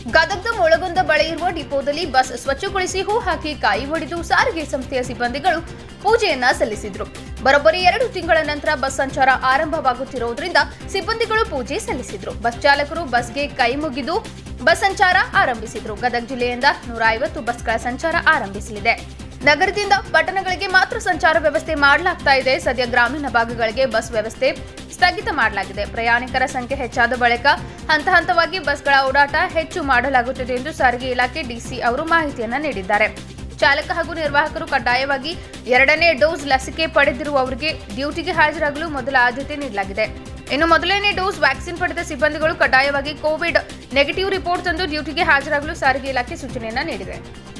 ಗದಗದ ಮೊಳಗೊಂದ ಬಳಿ ಇರುವ ಡಿಪೋದಲ್ಲಿ ಬಸ್ ಸ್ವಚ್ಛಗೊಳಿಸಿ ಹೂ ಹಾಕಿ ಕಾಯಿ ಹೊಡೆದು ಸಾರಿಗೆ ಸಂಸ್ಥೆಯ ಸಿಬ್ಬಂದಿಗಳು ಪೂಜೆಯನ್ನ ಸಲ್ಲಿಸಿದ್ರು ಬರೋಬ್ಬರಿ ಎರಡು ತಿಂಗಳ ನಂತರ ಬಸ್ ಸಂಚಾರ ಆರಂಭವಾಗುತ್ತಿರುವುದರಿಂದ ಸಿಬ್ಬಂದಿಗಳು ಪೂಜೆ ಸಲ್ಲಿಸಿದ್ರು ಬಸ್ ಚಾಲಕರು ಬಸ್ಗೆ ಕೈ ಮುಗಿದು ಬಸ್ ಸಂಚಾರ ಆರಂಭಿಸಿದ್ರು ಗದಗ ಜಿಲ್ಲೆಯಿಂದ ನೂರ ಐವತ್ತು ಬಸ್ಗಳ ಸಂಚಾರ ಆರಂಭಿಸಲಿದೆ ನಗರದಿಂದ ಪಟ್ಟಣಗಳಿಗೆ ಮಾತ್ರ ಸಂಚಾರ ವ್ಯವಸ್ಥೆ ಮಾಡಲಾಗ್ತಾ ಇದೆ ಸದ್ಯ ಗ್ರಾಮೀಣ ಭಾಗಗಳಿಗೆ ಬಸ್ ವ್ಯವಸ್ಥೆ ಸ್ಥಗಿತ ಮಾಡಲಾಗಿದೆ ಪ್ರಯಾಣಿಕರ ಸಂಖ್ಯೆ ಹೆಚ್ಚಾದ ಬಳಿಕ ಹಂತ ಹಂತವಾಗಿ ಬಸ್ಗಳ ಓಡಾಟ ಹೆಚ್ಚು ಮಾಡಲಾಗುತ್ತದೆ ಎಂದು ಸಾರಿಗೆ ಇಲಾಖೆ ಡಿಸಿ ಅವರು ಮಾಹಿತಿಯನ್ನ ನೀಡಿದ್ದಾರೆ ಚಾಲಕ ಹಾಗೂ ನಿರ್ವಾಹಕರು ಕಡ್ಡಾಯವಾಗಿ ಎರಡನೇ ಡೋಸ್ ಲಸಿಕೆ ಪಡೆದಿರುವವರಿಗೆ ಡ್ಯೂಟಿಗೆ ಹಾಜರಾಗಲು ಮೊದಲ ಆದ್ಯತೆ ನೀಡಲಾಗಿದೆ ಇನ್ನು ಮೊದಲನೇ ಡೋಸ್ ವ್ಯಾಕ್ಸಿನ್ ಪಡೆದ ಸಿಬ್ಬಂದಿಗಳು ಕಡ್ಡಾಯವಾಗಿ ಕೋವಿಡ್ ನೆಗೆಟಿವ್ ರಿಪೋರ್ಟ್ ತಂದು ಡ್ಯೂಟಿಗೆ ಹಾಜರಾಗಲು ಸಾರಿಗೆ ಇಲಾಖೆ ಸೂಚನೆಯನ್ನ ನೀಡಿದೆ